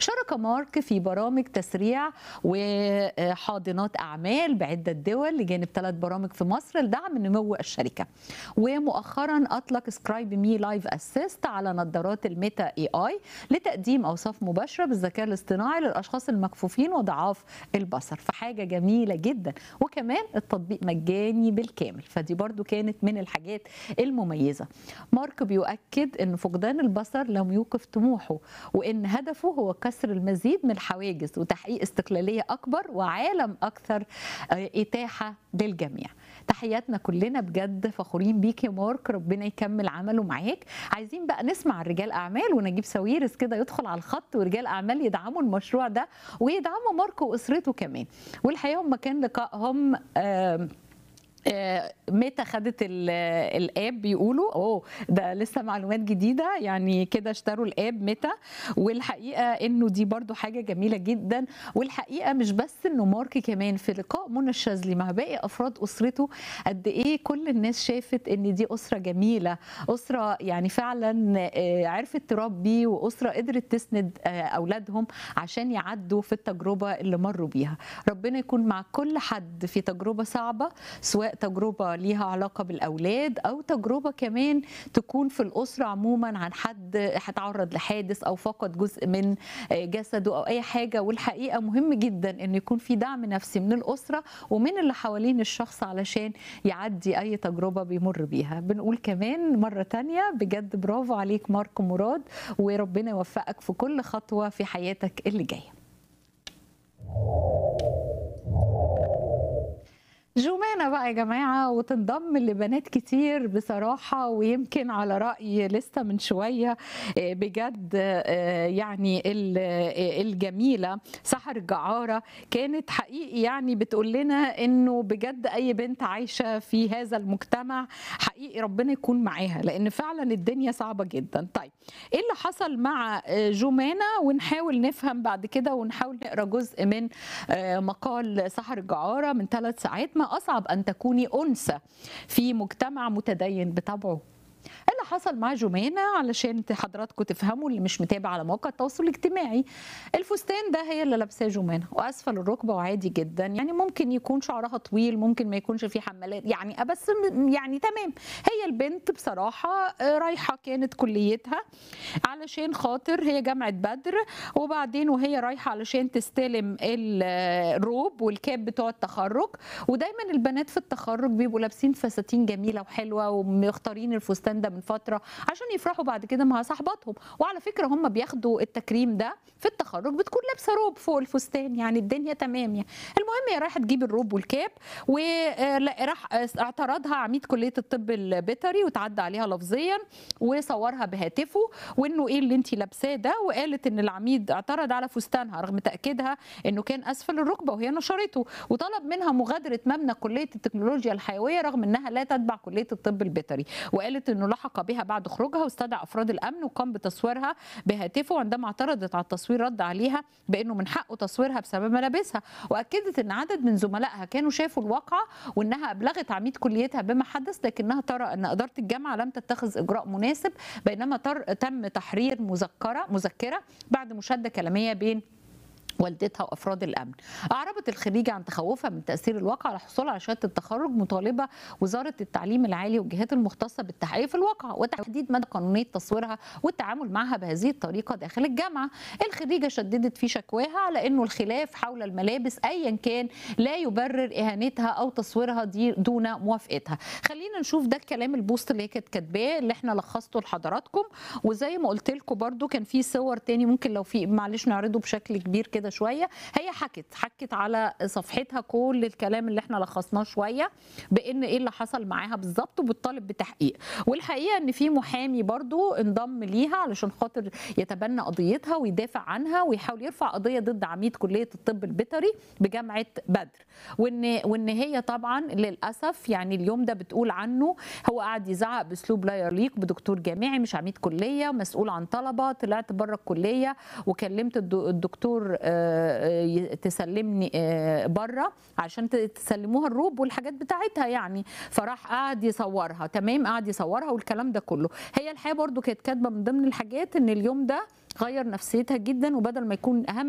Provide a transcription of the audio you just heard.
شارك مارك في برامج تسريع وحاضنات اعمال بعده دول لجانب ثلاث برامج في مصر لدعم نمو الشركه ومؤخرا اطلق سكرايب مي لايف اسيست على نظارات الميتا اي اي لتقديم اوصاف مباشره بالذكاء الاصطناعي للاشخاص المكفوفين وضعاف البصر فحاجه جميله جدا وكمان التطبيق مجاني بالكامل فدي برضو كانت من الحاجات المميزه مارك بيؤكد ان فقدان البصر لم يوقف طموحه وان هدفه هو كسر المزيد من الحواجز وتحقيق استقلاليه اكبر وعالم اكثر اتاحه للجميع تحياتنا كلنا بجد فخورين بيك يا مارك ربنا يكمل عمله معاك عايزين بقى نسمع رجال اعمال ونجيب ساويرس كده يدخل على الخط ورجال اعمال يدعموا المشروع ده ويدعموا مارك واسرته كمان والحقيقه هم كان لقائهم آه متى خدت الاب بيقولوا اوه ده لسه معلومات جديده يعني كده اشتروا الاب متى والحقيقه انه دي برضو حاجه جميله جدا والحقيقه مش بس انه مارك كمان في لقاء منى الشاذلي مع باقي افراد اسرته قد ايه كل الناس شافت ان دي اسره جميله اسره يعني فعلا عرفت تربي واسره قدرت تسند اولادهم عشان يعدوا في التجربه اللي مروا بيها ربنا يكون مع كل حد في تجربه صعبه سواء تجربه ليها علاقه بالاولاد او تجربه كمان تكون في الاسره عموما عن حد هتعرض لحادث او فقد جزء من جسده او اي حاجه والحقيقه مهم جدا ان يكون في دعم نفسي من الاسره ومن اللي حوالين الشخص علشان يعدي اي تجربه بيمر بيها بنقول كمان مره تانية بجد برافو عليك مارك مراد وربنا يوفقك في كل خطوه في حياتك اللي جايه جمانة بقى يا جماعة وتنضم لبنات كتير بصراحة ويمكن على رأي لسه من شوية بجد يعني الجميلة سحر الجعارة كانت حقيقي يعني بتقول لنا انه بجد اي بنت عايشة في هذا المجتمع حقيقي ربنا يكون معاها لان فعلا الدنيا صعبة جدا طيب ايه اللي حصل مع جمانة ونحاول نفهم بعد كده ونحاول نقرا جزء من مقال سحر الجعارة من ثلاث ساعات ما أصعب أن تكوني أنثى في مجتمع متدين بطبعه اللي حصل مع جمانة علشان حضراتكم تفهموا اللي مش متابع على مواقع التواصل الاجتماعي الفستان ده هي اللي لابساه جمانة واسفل الركبه وعادي جدا يعني ممكن يكون شعرها طويل ممكن ما يكونش فيه حمالات يعني بس يعني تمام هي البنت بصراحه رايحه كانت كليتها علشان خاطر هي جامعه بدر وبعدين وهي رايحه علشان تستلم الروب والكاب بتوع التخرج ودايما البنات في التخرج بيبقوا لابسين فساتين جميله وحلوه ومختارين الفستان ده من فتره عشان يفرحوا بعد كده مع صاحباتهم وعلى فكره هم بياخدوا التكريم ده في التخرج بتكون لابسه روب فوق الفستان يعني الدنيا تمام يعني المهم هي رايحه تجيب الروب والكاب وراح اعترضها عميد كليه الطب البيطري وتعدى عليها لفظيا وصورها بهاتفه وانه ايه اللي انت لابساه ده وقالت ان العميد اعترض على فستانها رغم تاكيدها انه كان اسفل الركبه وهي نشرته وطلب منها مغادره مبنى كليه التكنولوجيا الحيويه رغم انها لا تتبع كليه الطب البيطري وقالت انه لحق بها بعد خروجها واستدعى افراد الامن وقام بتصويرها بهاتفه وعندما اعترضت على التصوير رد عليها بانه من حقه تصويرها بسبب ملابسها واكدت ان عدد من زملائها كانوا شافوا الواقعه وانها ابلغت عميد كليتها بما حدث لكنها ترى ان اداره الجامعه لم تتخذ اجراء مناسب بينما تم تحرير مذكره مذكره بعد مشاده كلاميه بين والدتها وافراد الامن. اعربت الخريجه عن تخوفها من تاثير الواقع على الحصول على شهاده التخرج مطالبه وزاره التعليم العالي والجهات المختصه بالتحقيق في الواقع وتحديد مدى قانونيه تصويرها والتعامل معها بهذه الطريقه داخل الجامعه. الخريجه شددت في شكواها على انه الخلاف حول الملابس ايا كان لا يبرر اهانتها او تصويرها دي دون موافقتها. خلينا نشوف ده الكلام البوست اللي هي كانت كاتباه اللي احنا لخصته لحضراتكم وزي ما قلت لكم برده كان في صور تاني ممكن لو في معلش نعرضه بشكل كبير كده شويه هي حكت حكت على صفحتها كل الكلام اللي احنا لخصناه شويه بان ايه اللي حصل معاها بالظبط وبتطالب بتحقيق والحقيقه ان في محامي برضو انضم ليها علشان خاطر يتبنى قضيتها ويدافع عنها ويحاول يرفع قضيه ضد عميد كليه الطب البيطري بجامعه بدر وان وان هي طبعا للاسف يعني اليوم ده بتقول عنه هو قاعد يزعق باسلوب لا يليق بدكتور جامعي مش عميد كليه مسؤول عن طلبه طلعت بره الكليه وكلمت الدكتور تسلمني بره عشان تسلموها الروب والحاجات بتاعتها يعني فراح قعد يصورها تمام قعد يصورها والكلام ده كله هي الحقيقه برضو كانت كاتبه من ضمن الحاجات ان اليوم ده غير نفسيتها جدا وبدل ما يكون اهم